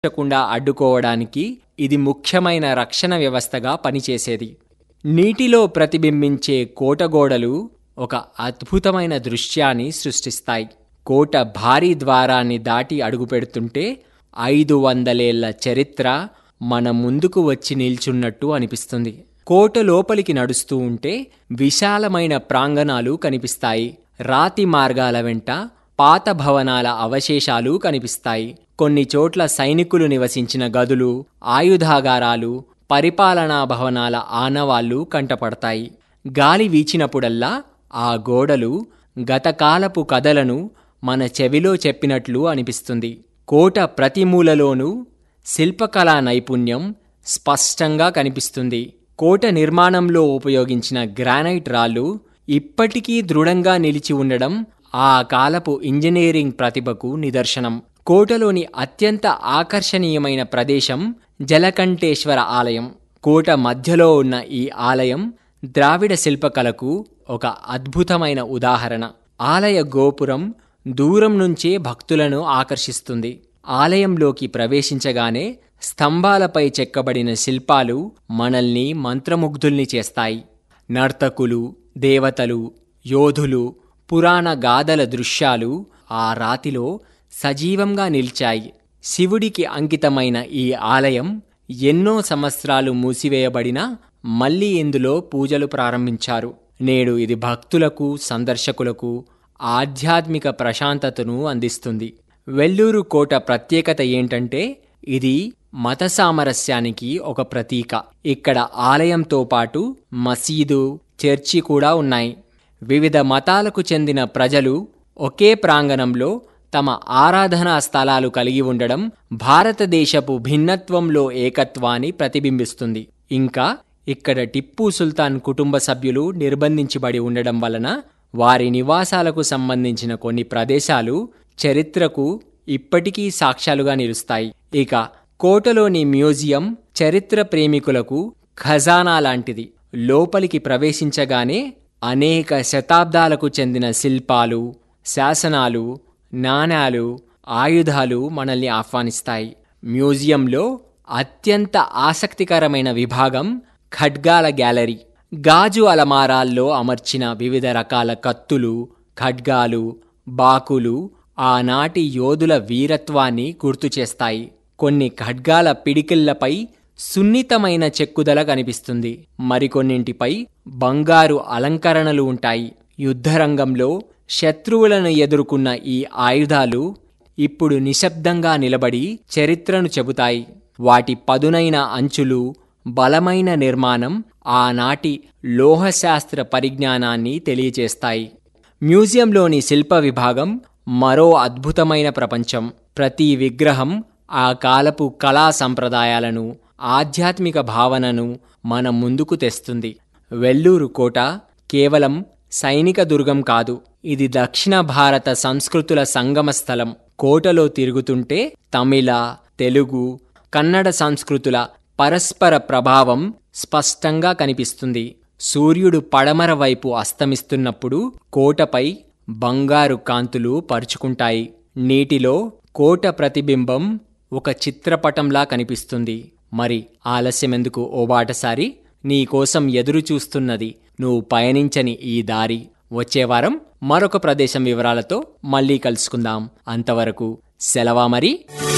ప్రవేశించకుండా అడ్డుకోవడానికి ఇది ముఖ్యమైన రక్షణ వ్యవస్థగా పనిచేసేది నీటిలో ప్రతిబింబించే కోటగోడలు ఒక అద్భుతమైన దృశ్యాన్ని సృష్టిస్తాయి కోట భారీ ద్వారాన్ని దాటి అడుగుపెడుతుంటే ఐదు వందలేళ్ల చరిత్ర మన ముందుకు వచ్చి నిల్చున్నట్టు అనిపిస్తుంది కోట లోపలికి నడుస్తూ ఉంటే విశాలమైన ప్రాంగణాలు కనిపిస్తాయి రాతి మార్గాల వెంట పాత భవనాల అవశేషాలు కనిపిస్తాయి కొన్ని చోట్ల సైనికులు నివసించిన గదులు ఆయుధాగారాలు పరిపాలనా భవనాల ఆనవాళ్లు కంటపడతాయి గాలి వీచినప్పుడల్లా ఆ గోడలు గతకాలపు కథలను మన చెవిలో చెప్పినట్లు అనిపిస్తుంది కోట ప్రతి మూలలోనూ శిల్పకళా నైపుణ్యం స్పష్టంగా కనిపిస్తుంది కోట నిర్మాణంలో ఉపయోగించిన గ్రానైట్ రాళ్ళు ఇప్పటికీ దృఢంగా నిలిచి ఉండడం ఆ కాలపు ఇంజనీరింగ్ ప్రతిభకు నిదర్శనం కోటలోని అత్యంత ఆకర్షణీయమైన ప్రదేశం జలకంఠేశ్వర ఆలయం కోట మధ్యలో ఉన్న ఈ ఆలయం ద్రావిడ శిల్పకళకు ఒక అద్భుతమైన ఉదాహరణ ఆలయ గోపురం దూరం నుంచే భక్తులను ఆకర్షిస్తుంది ఆలయంలోకి ప్రవేశించగానే స్తంభాలపై చెక్కబడిన శిల్పాలు మనల్ని మంత్రముగ్ధుల్ని చేస్తాయి నర్తకులు దేవతలు యోధులు పురాణ గాథల దృశ్యాలు ఆ రాతిలో సజీవంగా నిలిచాయి శివుడికి అంకితమైన ఈ ఆలయం ఎన్నో సంవత్సరాలు మూసివేయబడినా మళ్ళీ ఇందులో పూజలు ప్రారంభించారు నేడు ఇది భక్తులకు సందర్శకులకు ఆధ్యాత్మిక ప్రశాంతతను అందిస్తుంది వెల్లూరు కోట ప్రత్యేకత ఏంటంటే ఇది మత సామరస్యానికి ఒక ప్రతీక ఇక్కడ ఆలయంతో పాటు మసీదు చర్చి కూడా ఉన్నాయి వివిధ మతాలకు చెందిన ప్రజలు ఒకే ప్రాంగణంలో తమ ఆరాధనా స్థలాలు కలిగి ఉండడం భారతదేశపు భిన్నత్వంలో ఏకత్వాన్ని ప్రతిబింబిస్తుంది ఇంకా ఇక్కడ టిప్పు సుల్తాన్ కుటుంబ సభ్యులు నిర్బంధించబడి ఉండడం వలన వారి నివాసాలకు సంబంధించిన కొన్ని ప్రదేశాలు చరిత్రకు ఇప్పటికీ సాక్ష్యాలుగా నిలుస్తాయి ఇక కోటలోని మ్యూజియం చరిత్ర ప్రేమికులకు ఖజానా లాంటిది లోపలికి ప్రవేశించగానే అనేక శతాబ్దాలకు చెందిన శిల్పాలు శాసనాలు నాణాలు ఆయుధాలు మనల్ని ఆహ్వానిస్తాయి మ్యూజియంలో అత్యంత ఆసక్తికరమైన విభాగం ఖడ్గాల గ్యాలరీ గాజు అలమారాల్లో అమర్చిన వివిధ రకాల కత్తులు ఖడ్గాలు బాకులు ఆనాటి యోధుల వీరత్వాన్ని గుర్తు చేస్తాయి కొన్ని ఖడ్గాల పిడికిళ్లపై సున్నితమైన చెక్కుదల కనిపిస్తుంది మరికొన్నింటిపై బంగారు అలంకరణలు ఉంటాయి యుద్ధరంగంలో శత్రువులను ఎదుర్కొన్న ఈ ఆయుధాలు ఇప్పుడు నిశ్శబ్దంగా నిలబడి చరిత్రను చెబుతాయి వాటి పదునైన అంచులు బలమైన నిర్మాణం ఆనాటి లోహశాస్త్ర పరిజ్ఞానాన్ని తెలియజేస్తాయి మ్యూజియంలోని శిల్ప విభాగం మరో అద్భుతమైన ప్రపంచం ప్రతి విగ్రహం ఆ కాలపు కళా సంప్రదాయాలను ఆధ్యాత్మిక భావనను మన ముందుకు తెస్తుంది వెల్లూరు కోట కేవలం సైనిక దుర్గం కాదు ఇది దక్షిణ భారత సంస్కృతుల సంగమ స్థలం కోటలో తిరుగుతుంటే తమిళ తెలుగు కన్నడ సంస్కృతుల పరస్పర ప్రభావం స్పష్టంగా కనిపిస్తుంది సూర్యుడు పడమర వైపు అస్తమిస్తున్నప్పుడు కోటపై బంగారు కాంతులు పరుచుకుంటాయి నీటిలో కోట ప్రతిబింబం ఒక చిత్రపటంలా కనిపిస్తుంది మరి ఆలస్యమెందుకు ఓ బాటసారి నీకోసం ఎదురు చూస్తున్నది నువ్వు పయనించని ఈ దారి వచ్చే వారం మరొక ప్రదేశం వివరాలతో మళ్ళీ కలుసుకుందాం అంతవరకు సెలవా మరి